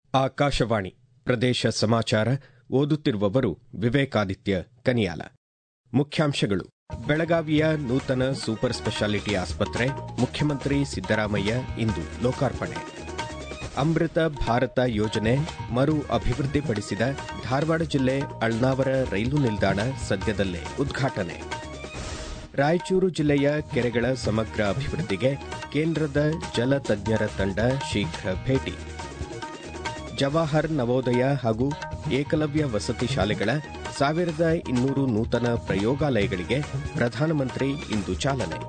ಆಕಾಶವಾಣಿ ಪ್ರದೇಶ ಸಮಾಚಾರ ಓದುತ್ತಿರುವವರು ವಿವೇಕಾದಿತ್ಯ ಕನಿಯಾಲ ಮುಖ್ಯಾಂಶಗಳು ಬೆಳಗಾವಿಯ ನೂತನ ಸೂಪರ್ ಸ್ಪೆಷಾಲಿಟಿ ಆಸ್ಪತ್ರೆ ಮುಖ್ಯಮಂತ್ರಿ ಸಿದ್ದರಾಮಯ್ಯ ಇಂದು ಲೋಕಾರ್ಪಣೆ ಅಮೃತ ಭಾರತ ಯೋಜನೆ ಮರು ಅಭಿವೃದ್ಧಿಪಡಿಸಿದ ಧಾರವಾಡ ಜಿಲ್ಲೆ ಅಳ್ನಾವರ ರೈಲು ನಿಲ್ದಾಣ ಸದ್ಯದಲ್ಲೇ ಉದ್ಘಾಟನೆ ರಾಯಚೂರು ಜಿಲ್ಲೆಯ ಕೆರೆಗಳ ಸಮಗ್ರ ಅಭಿವೃದ್ಧಿಗೆ ಕೇಂದ್ರದ ಜಲ ತಜ್ಞರ ತಂಡ ಶೀಘ್ರ ಭೇಟಿ ಜವಾಹರ್ ನವೋದಯ ಹಾಗೂ ಏಕಲವ್ಯ ವಸತಿ ಶಾಲೆಗಳ ಸಾವಿರದ ಇನ್ನೂರು ನೂತನ ಪ್ರಯೋಗಾಲಯಗಳಿಗೆ ಪ್ರಧಾನಮಂತ್ರಿ ಇಂದು ಚಾಲನೆ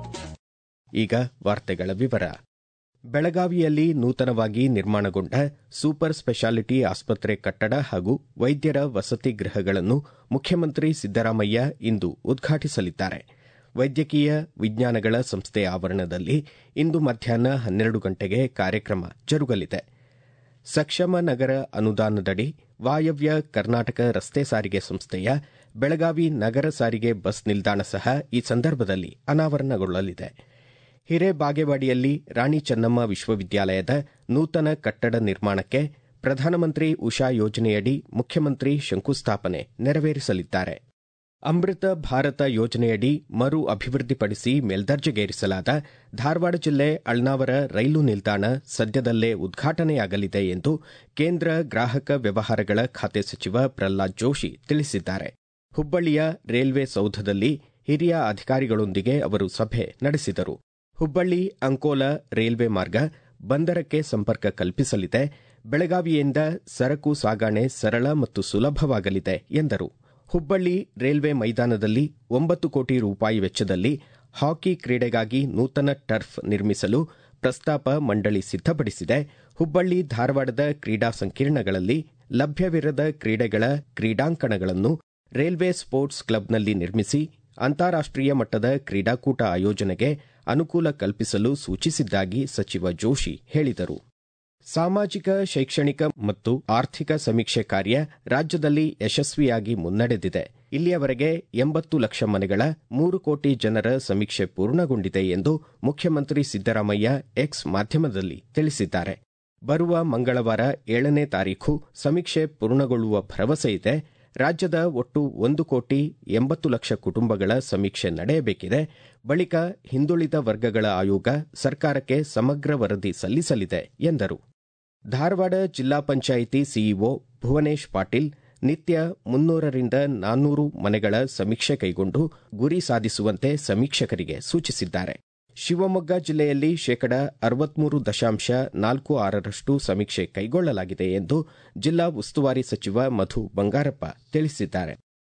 ಈಗ ವಾರ್ತೆಗಳ ವಿವರ ಬೆಳಗಾವಿಯಲ್ಲಿ ನೂತನವಾಗಿ ನಿರ್ಮಾಣಗೊಂಡ ಸೂಪರ್ ಸ್ಪೆಷಾಲಿಟಿ ಆಸ್ಪತ್ರೆ ಕಟ್ಟಡ ಹಾಗೂ ವೈದ್ಯರ ವಸತಿ ಗೃಹಗಳನ್ನು ಮುಖ್ಯಮಂತ್ರಿ ಸಿದ್ದರಾಮಯ್ಯ ಇಂದು ಉದ್ಘಾಟಿಸಲಿದ್ದಾರೆ ವೈದ್ಯಕೀಯ ವಿಜ್ಞಾನಗಳ ಸಂಸ್ಥೆ ಆವರಣದಲ್ಲಿ ಇಂದು ಮಧ್ಯಾಹ್ನ ಹನ್ನೆರಡು ಗಂಟೆಗೆ ಕಾರ್ಯಕ್ರಮ ಜರುಗಲಿದೆ ಸಕ್ಷಮ ನಗರ ಅನುದಾನದಡಿ ವಾಯವ್ಯ ಕರ್ನಾಟಕ ರಸ್ತೆ ಸಾರಿಗೆ ಸಂಸ್ಥೆಯ ಬೆಳಗಾವಿ ನಗರ ಸಾರಿಗೆ ಬಸ್ ನಿಲ್ದಾಣ ಸಹ ಈ ಸಂದರ್ಭದಲ್ಲಿ ಅನಾವರಣಗೊಳ್ಳಲಿದೆ ಹಿರೇಬಾಗೇವಾಡಿಯಲ್ಲಿ ರಾಣಿ ಚೆನ್ನಮ್ಮ ವಿಶ್ವವಿದ್ಯಾಲಯದ ನೂತನ ಕಟ್ಟಡ ನಿರ್ಮಾಣಕ್ಕೆ ಪ್ರಧಾನಮಂತ್ರಿ ಉಷಾ ಯೋಜನೆಯಡಿ ಮುಖ್ಯಮಂತ್ರಿ ಶಂಕುಸ್ಥಾಪನೆ ನೆರವೇರಿಸಲಿದ್ದಾರೆ ಅಮೃತ ಭಾರತ ಯೋಜನೆಯಡಿ ಮರು ಅಭಿವೃದ್ಧಿಪಡಿಸಿ ಮೇಲ್ದರ್ಜೆಗೇರಿಸಲಾದ ಧಾರವಾಡ ಜಿಲ್ಲೆ ಅಳ್ನಾವರ ರೈಲು ನಿಲ್ದಾಣ ಸದ್ಯದಲ್ಲೇ ಉದ್ಘಾಟನೆಯಾಗಲಿದೆ ಎಂದು ಕೇಂದ್ರ ಗ್ರಾಹಕ ವ್ಯವಹಾರಗಳ ಖಾತೆ ಸಚಿವ ಪ್ರಹ್ಲಾದ್ ಜೋಶಿ ತಿಳಿಸಿದ್ದಾರೆ ಹುಬ್ಬಳ್ಳಿಯ ರೈಲ್ವೆ ಸೌಧದಲ್ಲಿ ಹಿರಿಯ ಅಧಿಕಾರಿಗಳೊಂದಿಗೆ ಅವರು ಸಭೆ ನಡೆಸಿದರು ಹುಬ್ಬಳ್ಳಿ ಅಂಕೋಲಾ ರೈಲ್ವೆ ಮಾರ್ಗ ಬಂದರಕ್ಕೆ ಸಂಪರ್ಕ ಕಲ್ಪಿಸಲಿದೆ ಬೆಳಗಾವಿಯಿಂದ ಸರಕು ಸಾಗಣೆ ಸರಳ ಮತ್ತು ಸುಲಭವಾಗಲಿದೆ ಎಂದರು ಹುಬ್ಬಳ್ಳಿ ರೈಲ್ವೆ ಮೈದಾನದಲ್ಲಿ ಒಂಬತ್ತು ಕೋಟಿ ರೂಪಾಯಿ ವೆಚ್ಚದಲ್ಲಿ ಹಾಕಿ ಕ್ರೀಡೆಗಾಗಿ ನೂತನ ಟರ್ಫ್ ನಿರ್ಮಿಸಲು ಪ್ರಸ್ತಾಪ ಮಂಡಳಿ ಸಿದ್ದಪಡಿಸಿದೆ ಹುಬ್ಬಳ್ಳಿ ಧಾರವಾಡದ ಕ್ರೀಡಾ ಸಂಕೀರ್ಣಗಳಲ್ಲಿ ಲಭ್ಯವಿರದ ಕ್ರೀಡೆಗಳ ಕ್ರೀಡಾಂಕಣಗಳನ್ನು ರೈಲ್ವೆ ಸ್ಪೋರ್ಟ್ಸ್ ಕ್ಲಬ್ನಲ್ಲಿ ನಿರ್ಮಿಸಿ ಅಂತಾರಾಷ್ಟೀಯ ಮಟ್ಟದ ಕ್ರೀಡಾಕೂಟ ಆಯೋಜನೆಗೆ ಅನುಕೂಲ ಕಲ್ಪಿಸಲು ಸೂಚಿಸಿದ್ದಾಗಿ ಸಚಿವ ಜೋಶಿ ಹೇಳಿದರು ಸಾಮಾಜಿಕ ಶೈಕ್ಷಣಿಕ ಮತ್ತು ಆರ್ಥಿಕ ಸಮೀಕ್ಷೆ ಕಾರ್ಯ ರಾಜ್ಯದಲ್ಲಿ ಯಶಸ್ವಿಯಾಗಿ ಮುನ್ನಡೆದಿದೆ ಇಲ್ಲಿಯವರೆಗೆ ಎಂಬತ್ತು ಲಕ್ಷ ಮನೆಗಳ ಮೂರು ಕೋಟಿ ಜನರ ಸಮೀಕ್ಷೆ ಪೂರ್ಣಗೊಂಡಿದೆ ಎಂದು ಮುಖ್ಯಮಂತ್ರಿ ಸಿದ್ದರಾಮಯ್ಯ ಎಕ್ಸ್ ಮಾಧ್ಯಮದಲ್ಲಿ ತಿಳಿಸಿದ್ದಾರೆ ಬರುವ ಮಂಗಳವಾರ ಏಳನೇ ತಾರೀಖು ಸಮೀಕ್ಷೆ ಪೂರ್ಣಗೊಳ್ಳುವ ಭರವಸೆ ಇದೆ ರಾಜ್ಯದ ಒಟ್ಟು ಒಂದು ಕೋಟಿ ಎಂಬತ್ತು ಲಕ್ಷ ಕುಟುಂಬಗಳ ಸಮೀಕ್ಷೆ ನಡೆಯಬೇಕಿದೆ ಬಳಿಕ ಹಿಂದುಳಿದ ವರ್ಗಗಳ ಆಯೋಗ ಸರ್ಕಾರಕ್ಕೆ ಸಮಗ್ರ ವರದಿ ಸಲ್ಲಿಸಲಿದೆ ಎಂದರು ಧಾರವಾಡ ಜಿಲ್ಲಾ ಪಂಚಾಯಿತಿ ಸಿಇಒ ಭುವನೇಶ್ ಪಾಟೀಲ್ ನಿತ್ಯ ಮುನ್ನೂರರಿಂದ ನಾನ್ನೂರು ಮನೆಗಳ ಸಮೀಕ್ಷೆ ಕೈಗೊಂಡು ಗುರಿ ಸಾಧಿಸುವಂತೆ ಸಮೀಕ್ಷಕರಿಗೆ ಸೂಚಿಸಿದ್ದಾರೆ ಶಿವಮೊಗ್ಗ ಜಿಲ್ಲೆಯಲ್ಲಿ ಶೇಕಡ ಅರವತ್ಮೂರು ದಶಾಂಶ ನಾಲ್ಕು ಆರರಷ್ಟು ಸಮೀಕ್ಷೆ ಕೈಗೊಳ್ಳಲಾಗಿದೆ ಎಂದು ಜಿಲ್ಲಾ ಉಸ್ತುವಾರಿ ಸಚಿವ ಮಧು ಬಂಗಾರಪ್ಪ ತಿಳಿಸಿದ್ದಾರೆ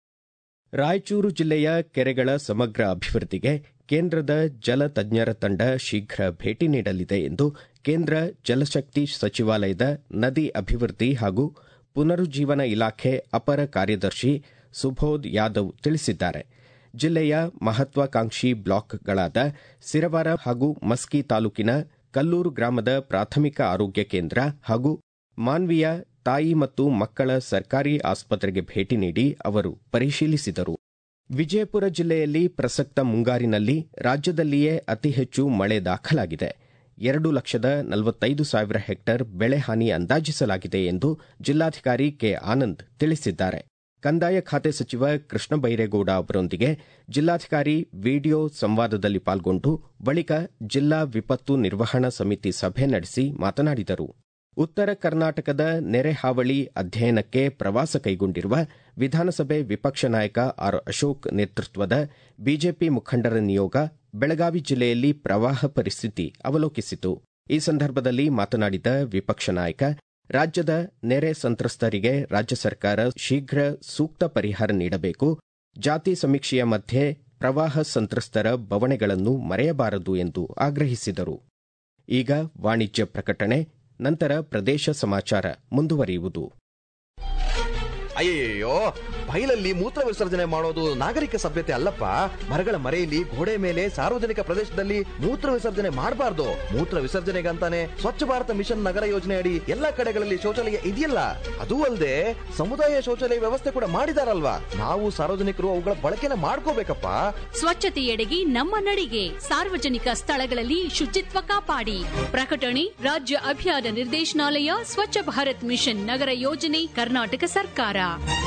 ರಾಯಚೂರು ಜಿಲ್ಲೆಯ ಕೆರೆಗಳ ಸಮಗ್ರ ಅಭಿವೃದ್ಧಿಗೆ ಕೇಂದ್ರದ ಜಲ ತಜ್ಞರ ತಂಡ ಶೀಘ್ರ ಭೇಟಿ ನೀಡಲಿದೆ ಎಂದು ಕೇಂದ್ರ ಜಲಶಕ್ತಿ ಸಚಿವಾಲಯದ ನದಿ ಅಭಿವೃದ್ಧಿ ಹಾಗೂ ಪುನರುಜ್ಜೀವನ ಇಲಾಖೆ ಅಪರ ಕಾರ್ಯದರ್ಶಿ ಸುಬೋಧ್ ಯಾದವ್ ತಿಳಿಸಿದ್ದಾರೆ ಜಿಲ್ಲೆಯ ಮಹತ್ವಾಕಾಂಕ್ಷಿ ಬ್ಲಾಕ್ಗಳಾದ ಸಿರವಾರ ಹಾಗೂ ಮಸ್ಕಿ ತಾಲೂಕಿನ ಕಲ್ಲೂರು ಗ್ರಾಮದ ಪ್ರಾಥಮಿಕ ಆರೋಗ್ಯ ಕೇಂದ್ರ ಹಾಗೂ ಮಾನ್ವಿಯ ತಾಯಿ ಮತ್ತು ಮಕ್ಕಳ ಸರ್ಕಾರಿ ಆಸ್ಪತ್ರೆಗೆ ಭೇಟಿ ನೀಡಿ ಅವರು ಪರಿಶೀಲಿಸಿದರು ವಿಜಯಪುರ ಜಿಲ್ಲೆಯಲ್ಲಿ ಪ್ರಸಕ್ತ ಮುಂಗಾರಿನಲ್ಲಿ ರಾಜ್ಯದಲ್ಲಿಯೇ ಅತಿ ಹೆಚ್ಚು ಮಳೆ ದಾಖಲಾಗಿದೆ ಎರಡು ಲಕ್ಷದ ನಲವತ್ತೈದು ಸಾವಿರ ಹೆಕ್ಟೇರ್ ಬೆಳೆ ಹಾನಿ ಅಂದಾಜಿಸಲಾಗಿದೆ ಎಂದು ಜಿಲ್ಲಾಧಿಕಾರಿ ಕೆ ಆನಂದ್ ತಿಳಿಸಿದ್ದಾರೆ ಕಂದಾಯ ಖಾತೆ ಸಚಿವ ಕೃಷ್ಣ ಬೈರೇಗೌಡ ಅವರೊಂದಿಗೆ ಜಿಲ್ಲಾಧಿಕಾರಿ ವಿಡಿಯೋ ಸಂವಾದದಲ್ಲಿ ಪಾಲ್ಗೊಂಡು ಬಳಿಕ ಜಿಲ್ಲಾ ವಿಪತ್ತು ನಿರ್ವಹಣಾ ಸಮಿತಿ ಸಭೆ ನಡೆಸಿ ಮಾತನಾಡಿದರು ಉತ್ತರ ಕರ್ನಾಟಕದ ನೆರೆ ಹಾವಳಿ ಅಧ್ಯಯನಕ್ಕೆ ಪ್ರವಾಸ ಕೈಗೊಂಡಿರುವ ವಿಧಾನಸಭೆ ವಿಪಕ್ಷ ನಾಯಕ ಆರ್ ಅಶೋಕ್ ನೇತೃತ್ವದ ಬಿಜೆಪಿ ಮುಖಂಡರ ನಿಯೋಗ ಬೆಳಗಾವಿ ಜಿಲ್ಲೆಯಲ್ಲಿ ಪ್ರವಾಹ ಪರಿಸ್ಥಿತಿ ಅವಲೋಕಿಸಿತು ಈ ಸಂದರ್ಭದಲ್ಲಿ ಮಾತನಾಡಿದ ವಿಪಕ್ಷ ನಾಯಕ ರಾಜ್ಯದ ನೆರೆ ಸಂತ್ರಸ್ತರಿಗೆ ರಾಜ್ಯ ಸರ್ಕಾರ ಶೀಘ್ರ ಸೂಕ್ತ ಪರಿಹಾರ ನೀಡಬೇಕು ಜಾತಿ ಸಮೀಕ್ಷೆಯ ಮಧ್ಯೆ ಪ್ರವಾಹ ಸಂತ್ರಸ್ತರ ಬವಣೆಗಳನ್ನು ಮರೆಯಬಾರದು ಎಂದು ಆಗ್ರಹಿಸಿದರು ಈಗ ವಾಣಿಜ್ಯ ಪ್ರಕಟಣೆ ನಂತರ ಪ್ರದೇಶ ಸಮಾಚಾರ ಮುಂದುವರಿಯುವುದು ಅಯ್ಯಯ್ಯೋ ಬೈಲಲ್ಲಿ ಮೂತ್ರ ವಿಸರ್ಜನೆ ಮಾಡೋದು ನಾಗರಿಕ ಸಭ್ಯತೆ ಅಲ್ಲಪ್ಪ ಮರಗಳ ಮರೆಯಲ್ಲಿ ಗೋಡೆ ಮೇಲೆ ಸಾರ್ವಜನಿಕ ಪ್ರದೇಶದಲ್ಲಿ ಮೂತ್ರ ವಿಸರ್ಜನೆ ಮಾಡಬಾರ್ದು ಮೂತ್ರ ವಿಸರ್ಜನೆಗಂತಾನೆ ಸ್ವಚ್ಛ ಭಾರತ ಮಿಷನ್ ನಗರ ಯೋಜನೆ ಅಡಿ ಎಲ್ಲಾ ಕಡೆಗಳಲ್ಲಿ ಶೌಚಾಲಯ ಇದೆಯಲ್ಲ ಅದೂ ಅಲ್ಲದೆ ಸಮುದಾಯ ಶೌಚಾಲಯ ವ್ಯವಸ್ಥೆ ಕೂಡ ಮಾಡಿದಾರಲ್ವಾ ನಾವು ಸಾರ್ವಜನಿಕರು ಅವುಗಳ ಬಳಕೆನ ಮಾಡ್ಕೋಬೇಕಪ್ಪ ಸ್ವಚ್ಛತೆಯೆಡೆಗೆ ನಮ್ಮ ನಡಿಗೆ ಸಾರ್ವಜನಿಕ ಸ್ಥಳಗಳಲ್ಲಿ ಶುಚಿತ್ವ ಕಾಪಾಡಿ ಪ್ರಕಟಣೆ ರಾಜ್ಯ ಅಭಿಯಾನ ನಿರ್ದೇಶನಾಲಯ ಸ್ವಚ್ಛ ಭಾರತ್ ಮಿಷನ್ ನಗರ ಯೋಜನೆ ಕರ್ನಾಟಕ ಸರ್ಕಾರ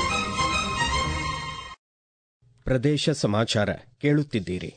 ಪ್ರದೇಶ ಸಮಾಚಾರ ಕೇಳುತ್ತಿದ್ದೀರಿ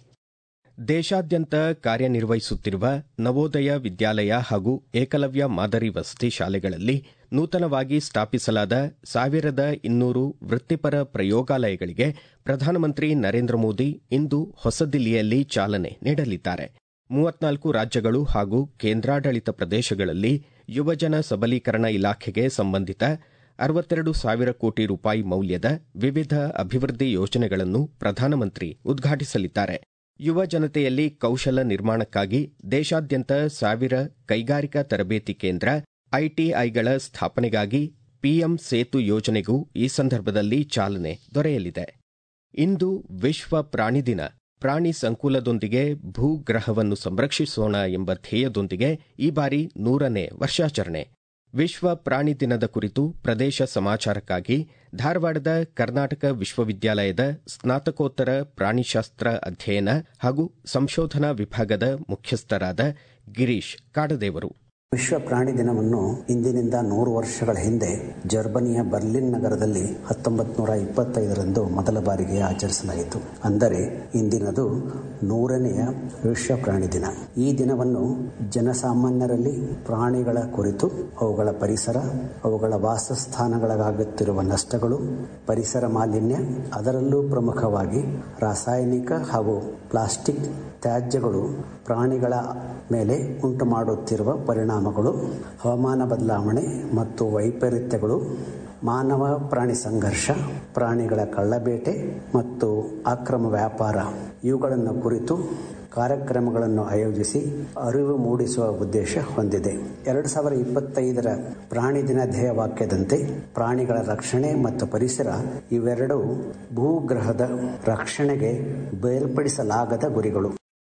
ದೇಶಾದ್ಯಂತ ಕಾರ್ಯನಿರ್ವಹಿಸುತ್ತಿರುವ ನವೋದಯ ವಿದ್ಯಾಲಯ ಹಾಗೂ ಏಕಲವ್ಯ ಮಾದರಿ ವಸತಿ ಶಾಲೆಗಳಲ್ಲಿ ನೂತನವಾಗಿ ಸ್ಥಾಪಿಸಲಾದ ಸಾವಿರದ ಇನ್ನೂರು ವೃತ್ತಿಪರ ಪ್ರಯೋಗಾಲಯಗಳಿಗೆ ಪ್ರಧಾನಮಂತ್ರಿ ನರೇಂದ್ರ ಮೋದಿ ಇಂದು ಹೊಸದಿಲ್ಲಿಯಲ್ಲಿ ಚಾಲನೆ ನೀಡಲಿದ್ದಾರೆ ಮೂವತ್ನಾಲ್ಕು ರಾಜ್ಯಗಳು ಹಾಗೂ ಕೇಂದ್ರಾಡಳಿತ ಪ್ರದೇಶಗಳಲ್ಲಿ ಯುವಜನ ಸಬಲೀಕರಣ ಇಲಾಖೆಗೆ ಸಂಬಂಧಿತ ಅರವತ್ತೆರಡು ಸಾವಿರ ಕೋಟಿ ರೂಪಾಯಿ ಮೌಲ್ಯದ ವಿವಿಧ ಅಭಿವೃದ್ಧಿ ಯೋಜನೆಗಳನ್ನು ಪ್ರಧಾನಮಂತ್ರಿ ಉದ್ಘಾಟಿಸಲಿದ್ದಾರೆ ಯುವ ಜನತೆಯಲ್ಲಿ ಕೌಶಲ ನಿರ್ಮಾಣಕ್ಕಾಗಿ ದೇಶಾದ್ಯಂತ ಸಾವಿರ ಕೈಗಾರಿಕಾ ತರಬೇತಿ ಕೇಂದ್ರ ಐಟಿಐಗಳ ಸ್ಥಾಪನೆಗಾಗಿ ಪಿಎಂ ಸೇತು ಯೋಜನೆಗೂ ಈ ಸಂದರ್ಭದಲ್ಲಿ ಚಾಲನೆ ದೊರೆಯಲಿದೆ ಇಂದು ವಿಶ್ವ ಪ್ರಾಣಿ ದಿನ ಪ್ರಾಣಿ ಸಂಕುಲದೊಂದಿಗೆ ಭೂಗ್ರಹವನ್ನು ಸಂರಕ್ಷಿಸೋಣ ಎಂಬ ಧ್ಯೇಯದೊಂದಿಗೆ ಈ ಬಾರಿ ನೂರನೇ ವರ್ಷಾಚರಣೆ ವಿಶ್ವ ಪ್ರಾಣಿ ದಿನದ ಕುರಿತು ಪ್ರದೇಶ ಸಮಾಚಾರಕ್ಕಾಗಿ ಧಾರವಾಡದ ಕರ್ನಾಟಕ ವಿಶ್ವವಿದ್ಯಾಲಯದ ಸ್ನಾತಕೋತ್ತರ ಪ್ರಾಣಿಶಾಸ್ತ್ರ ಅಧ್ಯಯನ ಹಾಗೂ ಸಂಶೋಧನಾ ವಿಭಾಗದ ಮುಖ್ಯಸ್ಥರಾದ ಗಿರೀಶ್ ಕಾಡದೇವರು ವಿಶ್ವ ಪ್ರಾಣಿ ದಿನವನ್ನು ಇಂದಿನಿಂದ ನೂರು ವರ್ಷಗಳ ಹಿಂದೆ ಜರ್ಮನಿಯ ಬರ್ಲಿನ್ ನಗರದಲ್ಲಿ ಹತ್ತೊಂಬತ್ತು ನೂರ ಇಪ್ಪತ್ತೈದರಂದು ಮೊದಲ ಬಾರಿಗೆ ಆಚರಿಸಲಾಯಿತು ಅಂದರೆ ಇಂದಿನದು ನೂರನೆಯ ವಿಶ್ವ ಪ್ರಾಣಿ ದಿನ ಈ ದಿನವನ್ನು ಜನಸಾಮಾನ್ಯರಲ್ಲಿ ಪ್ರಾಣಿಗಳ ಕುರಿತು ಅವುಗಳ ಪರಿಸರ ಅವುಗಳ ವಾಸಸ್ಥಾನಗಳಿಗಾಗುತ್ತಿರುವ ನಷ್ಟಗಳು ಪರಿಸರ ಮಾಲಿನ್ಯ ಅದರಲ್ಲೂ ಪ್ರಮುಖವಾಗಿ ರಾಸಾಯನಿಕ ಹಾಗೂ ಪ್ಲಾಸ್ಟಿಕ್ ತ್ಯಾಜ್ಯಗಳು ಪ್ರಾಣಿಗಳ ಮೇಲೆ ಉಂಟು ಮಾಡುತ್ತಿರುವ ಪರಿಣಾಮಗಳು ಹವಾಮಾನ ಬದಲಾವಣೆ ಮತ್ತು ವೈಪರೀತ್ಯಗಳು ಮಾನವ ಪ್ರಾಣಿ ಸಂಘರ್ಷ ಪ್ರಾಣಿಗಳ ಕಳ್ಳಬೇಟೆ ಮತ್ತು ಅಕ್ರಮ ವ್ಯಾಪಾರ ಇವುಗಳನ್ನು ಕುರಿತು ಕಾರ್ಯಕ್ರಮಗಳನ್ನು ಆಯೋಜಿಸಿ ಅರಿವು ಮೂಡಿಸುವ ಉದ್ದೇಶ ಹೊಂದಿದೆ ಎರಡು ಸಾವಿರದ ಇಪ್ಪತ್ತೈದರ ಪ್ರಾಣಿ ದಿನ ಧ್ಯೇಯವಾಕ್ಯದಂತೆ ಪ್ರಾಣಿಗಳ ರಕ್ಷಣೆ ಮತ್ತು ಪರಿಸರ ಇವೆರಡೂ ಭೂಗ್ರಹದ ರಕ್ಷಣೆಗೆ ಬೇರ್ಪಡಿಸಲಾಗದ ಗುರಿಗಳು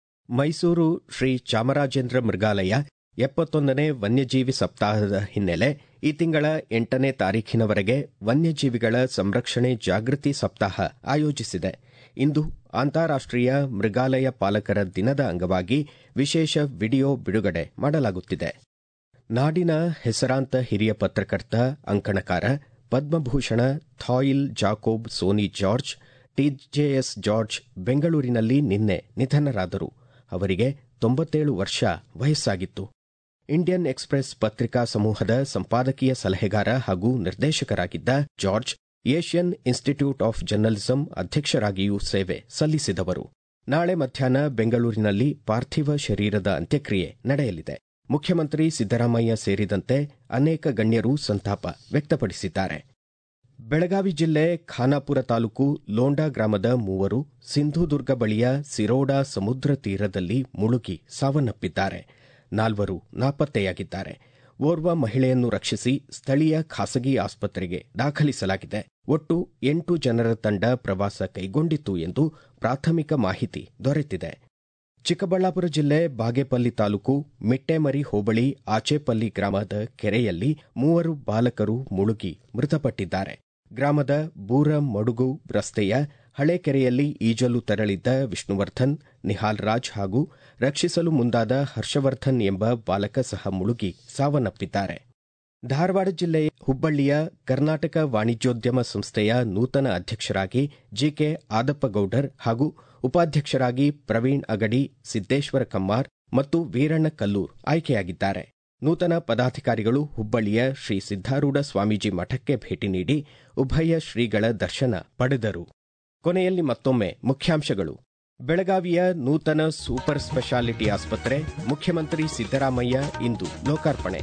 ಮೈಸೂರು ಶ್ರೀ ಚಾಮರಾಜೇಂದ್ರ ಮೃಗಾಲಯ ಎಪ್ಪತ್ತೊಂದನೇ ವನ್ಯಜೀವಿ ಸಪ್ತಾಹದ ಹಿನ್ನೆಲೆ ಈ ತಿಂಗಳ ಎಂಟನೇ ತಾರೀಖಿನವರೆಗೆ ವನ್ಯಜೀವಿಗಳ ಸಂರಕ್ಷಣೆ ಜಾಗೃತಿ ಸಪ್ತಾಹ ಆಯೋಜಿಸಿದೆ ಇಂದು ಅಂತಾರಾಷ್ಟೀಯ ಮೃಗಾಲಯ ಪಾಲಕರ ದಿನದ ಅಂಗವಾಗಿ ವಿಶೇಷ ವಿಡಿಯೋ ಬಿಡುಗಡೆ ಮಾಡಲಾಗುತ್ತಿದೆ ನಾಡಿನ ಹೆಸರಾಂತ ಹಿರಿಯ ಪತ್ರಕರ್ತ ಅಂಕಣಕಾರ ಪದ್ಮಭೂಷಣ ಥಾಯಿಲ್ ಜಾಕೋಬ್ ಸೋನಿ ಜಾರ್ಜ್ ಟಿಜೆಎಸ್ ಜಾರ್ಜ್ ಬೆಂಗಳೂರಿನಲ್ಲಿ ನಿನ್ನೆ ನಿಧನರಾದರು ಅವರಿಗೆ ತೊಂಬತ್ತೇಳು ವರ್ಷ ವಯಸ್ಸಾಗಿತ್ತು ಇಂಡಿಯನ್ ಎಕ್ಸ್ಪ್ರೆಸ್ ಪತ್ರಿಕಾ ಸಮೂಹದ ಸಂಪಾದಕೀಯ ಸಲಹೆಗಾರ ಹಾಗೂ ನಿರ್ದೇಶಕರಾಗಿದ್ದ George Asian institute of journalism ಅಧ್ಯಕ್ಷರಾಗಿಯೂ ಸೇವೆ ಸಲ್ಲಿಸಿದವರು ನಾಳೆ ಮಧ್ಯಾಹ್ನ ಬೆಂಗಳೂರಿನಲ್ಲಿ ಪಾರ್ಥಿವ ಶರೀರದ ಅಂತ್ಯಕ್ರಿಯೆ ನಡೆಯಲಿದೆ ಮುಖ್ಯಮಂತ್ರಿ ಸಿದ್ದರಾಮಯ್ಯ ಸೇರಿದಂತೆ ಅನೇಕ ಗಣ್ಯರು ಸಂತಾಪ ವ್ಯಕ್ತಪಡಿಸಿದ್ದಾರೆ ಬೆಳಗಾವಿ ಜಿಲ್ಲೆ ಖಾನಾಪುರ ತಾಲೂಕು ಲೋಂಡಾ ಗ್ರಾಮದ ಮೂವರು ಸಿಂಧುದುರ್ಗ ಬಳಿಯ ಸಿರೋಡಾ ಸಮುದ್ರ ತೀರದಲ್ಲಿ ಮುಳುಗಿ ಸಾವನ್ನಪ್ಪಿದ್ದಾರೆ ನಾಲ್ವರು ನಾಪತ್ತೆಯಾಗಿದ್ದಾರೆ ಓರ್ವ ಮಹಿಳೆಯನ್ನು ರಕ್ಷಿಸಿ ಸ್ಥಳೀಯ ಖಾಸಗಿ ಆಸ್ಪತ್ರೆಗೆ ದಾಖಲಿಸಲಾಗಿದೆ ಒಟ್ಟು ಎಂಟು ಜನರ ತಂಡ ಪ್ರವಾಸ ಕೈಗೊಂಡಿತ್ತು ಎಂದು ಪ್ರಾಥಮಿಕ ಮಾಹಿತಿ ದೊರೆತಿದೆ ಚಿಕ್ಕಬಳ್ಳಾಪುರ ಜಿಲ್ಲೆ ಬಾಗೇಪಲ್ಲಿ ತಾಲೂಕು ಮಿಟ್ಟೆಮರಿ ಹೋಬಳಿ ಆಚೇಪಲ್ಲಿ ಗ್ರಾಮದ ಕೆರೆಯಲ್ಲಿ ಮೂವರು ಬಾಲಕರು ಮುಳುಗಿ ಮೃತಪಟ್ಟಿದ್ದಾರೆ ಗ್ರಾಮದ ಬೂರ ಮಡುಗು ರಸ್ತೆಯ ಹಳೆ ಕೆರೆಯಲ್ಲಿ ಈಜಲು ತೆರಳಿದ್ದ ವಿಷ್ಣುವರ್ಧನ್ ನಿಹಾಲ್ ರಾಜ್ ಹಾಗೂ ರಕ್ಷಿಸಲು ಮುಂದಾದ ಹರ್ಷವರ್ಧನ್ ಎಂಬ ಬಾಲಕ ಸಹ ಮುಳುಗಿ ಸಾವನ್ನಪ್ಪಿದ್ದಾರೆ ಧಾರವಾಡ ಜಿಲ್ಲೆಯ ಹುಬ್ಬಳ್ಳಿಯ ಕರ್ನಾಟಕ ವಾಣಿಜ್ಯೋದ್ಯಮ ಸಂಸ್ಥೆಯ ನೂತನ ಅಧ್ಯಕ್ಷರಾಗಿ ಜಿಕೆ ಆದಪ್ಪಗೌಡರ್ ಹಾಗೂ ಉಪಾಧ್ಯಕ್ಷರಾಗಿ ಪ್ರವೀಣ್ ಅಗಡಿ ಸಿದ್ದೇಶ್ವರ ಕಮ್ಮಾರ್ ಮತ್ತು ವೀರಣ್ಣ ಕಲ್ಲೂರ್ ಆಯ್ಕೆಯಾಗಿದ್ದಾರೆ ನೂತನ ಪದಾಧಿಕಾರಿಗಳು ಹುಬ್ಬಳ್ಳಿಯ ಶ್ರೀ ಸಿದ್ದಾರೂಢ ಸ್ವಾಮೀಜಿ ಮಠಕ್ಕೆ ಭೇಟಿ ನೀಡಿ ಉಭಯ ಶ್ರೀಗಳ ದರ್ಶನ ಪಡೆದರು ಕೊನೆಯಲ್ಲಿ ಮತ್ತೊಮ್ಮೆ ಮುಖ್ಯಾಂಶಗಳು ಬೆಳಗಾವಿಯ ನೂತನ ಸೂಪರ್ ಸ್ಪೆಷಾಲಿಟಿ ಆಸ್ಪತ್ರೆ ಮುಖ್ಯಮಂತ್ರಿ ಸಿದ್ದರಾಮಯ್ಯ ಇಂದು ಲೋಕಾರ್ಪಣೆ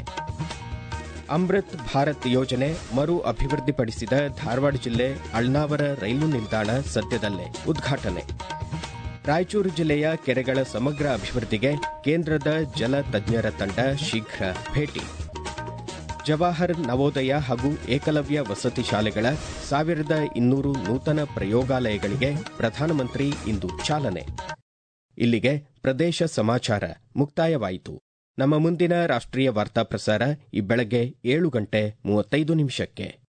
ಅಮೃತ್ ಭಾರತ್ ಯೋಜನೆ ಮರು ಅಭಿವೃದ್ಧಿಪಡಿಸಿದ ಧಾರವಾಡ ಜಿಲ್ಲೆ ಅಳ್ನಾವರ ರೈಲು ನಿಲ್ದಾಣ ಸದ್ಯದಲ್ಲೇ ಉದ್ಘಾಟನೆ ರಾಯಚೂರು ಜಿಲ್ಲೆಯ ಕೆರೆಗಳ ಸಮಗ್ರ ಅಭಿವೃದ್ಧಿಗೆ ಕೇಂದ್ರದ ಜಲ ತಜ್ಞರ ತಂಡ ಶೀಘ್ರ ಭೇಟಿ ಜವಾಹರ್ ನವೋದಯ ಹಾಗೂ ಏಕಲವ್ಯ ವಸತಿ ಶಾಲೆಗಳ ಸಾವಿರದ ಇನ್ನೂರು ನೂತನ ಪ್ರಯೋಗಾಲಯಗಳಿಗೆ ಪ್ರಧಾನಮಂತ್ರಿ ಇಂದು ಚಾಲನೆ ಇಲ್ಲಿಗೆ ಪ್ರದೇಶ ಸಮಾಚಾರ ಮುಕ್ತಾಯವಾಯಿತು ನಮ್ಮ ಮುಂದಿನ ರಾಷ್ಟ್ರೀಯ ವಾರ್ತಾ ಪ್ರಸಾರ ಈ ಬೆಳಗ್ಗೆ ಏಳು ಗಂಟೆ ಮೂವತ್ತೈದು ನಿಮಿಷಕ್ಕೆ